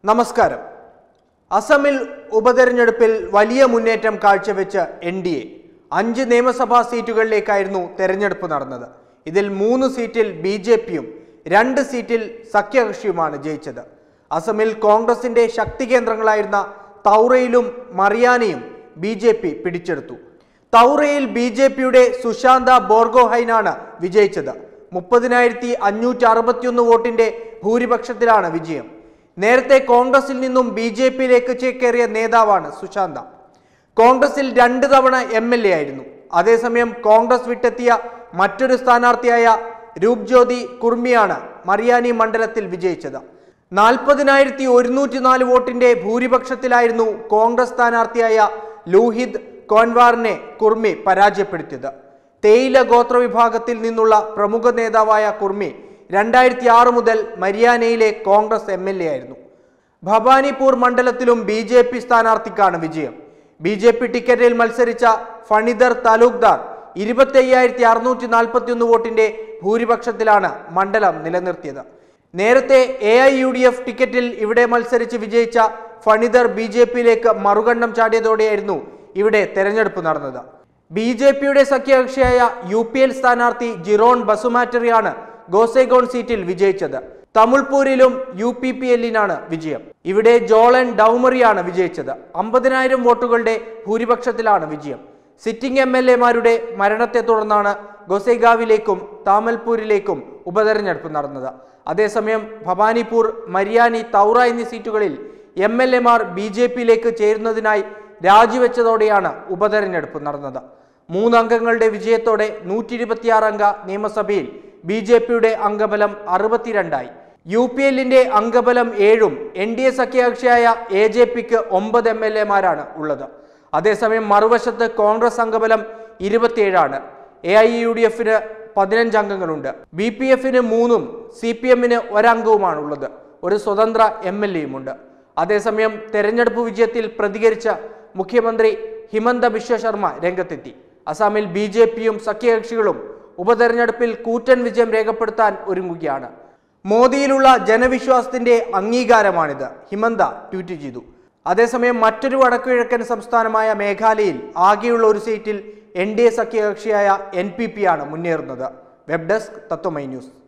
നമസ്കാരം അസമിൽ ഉപതെരഞ്ഞെടുപ്പിൽ വലിയ മുന്നേറ്റം കാഴ്ചവെച്ച് എൻ ഡി എ അഞ്ച് നിയമസഭാ സീറ്റുകളിലേക്കായിരുന്നു തെരഞ്ഞെടുപ്പ് നടന്നത് ഇതിൽ മൂന്ന് സീറ്റിൽ ബി ജെ പിയും രണ്ട് സീറ്റിൽ സഖ്യകക്ഷിയുമാണ് ജയിച്ചത് അസമിൽ കോൺഗ്രസിന്റെ ശക്തി കേന്ദ്രങ്ങളായിരുന്ന തൗറയിലും മറിയാനയും ബി ജെ പി പിടിച്ചെടുത്തു തൗറയിൽ ബി ജെ പിയുടെ സുശാന്ത ബോർഗോഹൈനാണ് വിജയിച്ചത് മുപ്പതിനായിരത്തി അഞ്ഞൂറ്റി അറുപത്തിയൊന്ന് വോട്ടിന്റെ ഭൂരിപക്ഷത്തിലാണ് വിജയം നേരത്തെ കോൺഗ്രസിൽ നിന്നും ബി ജെ പിയിലേക്ക് ചേക്കേറിയ നേതാവാണ് സുശാന്ത കോൺഗ്രസിൽ രണ്ട് തവണ എം എൽ എ ആയിരുന്നു അതേസമയം കോൺഗ്രസ് വിട്ടെത്തിയ മറ്റൊരു സ്ഥാനാർത്ഥിയായ രൂപ്ജ്യോതി കുർമിയാണ് മറിയാനി മണ്ഡലത്തിൽ വിജയിച്ചത് നാൽപ്പതിനായിരത്തി ഒരുന്നൂറ്റി നാല് വോട്ടിന്റെ ഭൂരിപക്ഷത്തിലായിരുന്നു കോൺഗ്രസ് സ്ഥാനാർത്ഥിയായ ലൂഹിത് കോൻവാറിനെ കുർമി പരാജയപ്പെടുത്തിയത് തേയില ഗോത്ര വിഭാഗത്തിൽ നിന്നുള്ള പ്രമുഖ നേതാവായ കുർമി രണ്ടായിരത്തി ആറ് മുതൽ മരിയാനയിലെ കോൺഗ്രസ് എം എൽ എ ആയിരുന്നു ഭവാനിപൂർ മണ്ഡലത്തിലും ബി ജെ പി സ്ഥാനാർത്ഥിക്കാണ് വിജയം ബി ജെ പി ടിക്കറ്റിൽ മത്സരിച്ച ഫണിദർ താലൂക്ദാർ ഇരുപത്തി അയ്യായിരത്തി അറുന്നൂറ്റി നാൽപ്പത്തി ഒന്ന് വോട്ടിന്റെ ഭൂരിപക്ഷത്തിലാണ് മണ്ഡലം നിലനിർത്തിയത് നേരത്തെ A I U D F ടിക്കറ്റിൽ ഇവിടെ മത്സരിച്ച് വിജയിച്ച ഫണിദർ ബി ജെ പിയിലേക്ക് മറുകണ്ഠം ചാടിയതോടെയായിരുന്നു ഇവിടെ തെരഞ്ഞെടുപ്പ് നടന്നത് ബി ജെ പിയുടെ സഖ്യകക്ഷിയായ യു പി എൽ സ്ഥാനാർത്ഥി ജിറോൺ ബസുമാറ്ററിയാണ് ഗോസെഗോൺ സീറ്റിൽ വിജയിച്ചത് തമിഴ്പൂരിലും യു പി പി എല്ലിനാണ് വിജയം ഇവിടെ ജോളൻ ഡൗമറിയാണ് വിജയിച്ചത് അമ്പതിനായിരം വോട്ടുകളുടെ ഭൂരിപക്ഷത്തിലാണ് വിജയം സിറ്റിംഗ് എം എൽ എമാരുടെ മരണത്തെ തുടർന്നാണ് ഗൊസൈഗാവിലേക്കും താമൽപൂരിലേക്കും ഉപതെരഞ്ഞെടുപ്പ് നടന്നത് അതേസമയം ഭവാനിപൂർ മരിയാനി തൗറ എന്നീ സീറ്റുകളിൽ എം എൽ എമാർ ബി ജെ പിയിലേക്ക് ചേരുന്നതിനായി രാജിവെച്ചതോടെയാണ് ഉപതെരഞ്ഞെടുപ്പ് നടന്നത് മൂന്നംഗങ്ങളുടെ വിജയത്തോടെ നൂറ്റി ഇരുപത്തിയാറ് അംഗ നിയമസഭയിൽ ബി ജെ പിയുടെ അംഗബലം അറുപത്തിരണ്ടായി യു പി എല്ലിന്റെ അംഗബലം ഏഴും എൻ ഡി എ സഖ്യകക്ഷിയായ എ ജെ പിക്ക് ഒമ്പത് എം എൽ എമാരാണ് ഉള്ളത് അതേസമയം മറുവശത്ത് കോൺഗ്രസ് അംഗബലം ഇരുപത്തിയേഴാണ് എ ഐ യു ഡി എഫിന് പതിനഞ്ച് അംഗങ്ങളുണ്ട് ബി പി എഫിന് മൂന്നും സി പി എമ്മിന് ഒരംഗവുമാണ് ഉള്ളത് ഒരു സ്വതന്ത്ര എം എൽ എയുമുണ്ട് അതേസമയം തെരഞ്ഞെടുപ്പ് വിജയത്തിൽ പ്രതികരിച്ച മുഖ്യമന്ത്രി ഹിമന്ത ബിശ്വ ശർമ്മ രംഗത്തെത്തി അസാമിൽ ബി ജെ പിയും സഖ്യകക്ഷികളും ഉപതെരഞ്ഞെടുപ്പിൽ കൂറ്റൻ വിജയം രേഖപ്പെടുത്താൻ ഒരുങ്ങുകയാണ് മോദിയിലുള്ള ജനവിശ്വാസത്തിന്റെ അംഗീകാരമാണിത് ഹിമന്ത ട്വീറ്റ് ചെയ്തു അതേസമയം മറ്റൊരു വടക്കുകിഴക്കൻ സംസ്ഥാനമായ മേഘാലയയിൽ ആകെയുള്ള ഒരു സീറ്റിൽ എൻ ഡി എ സഖ്യകക്ഷിയായ എൻ പി പി ആണ് മുന്നേറുന്നത് വെബ് ഡെസ്ക് തത്വമൈ ന്യൂസ്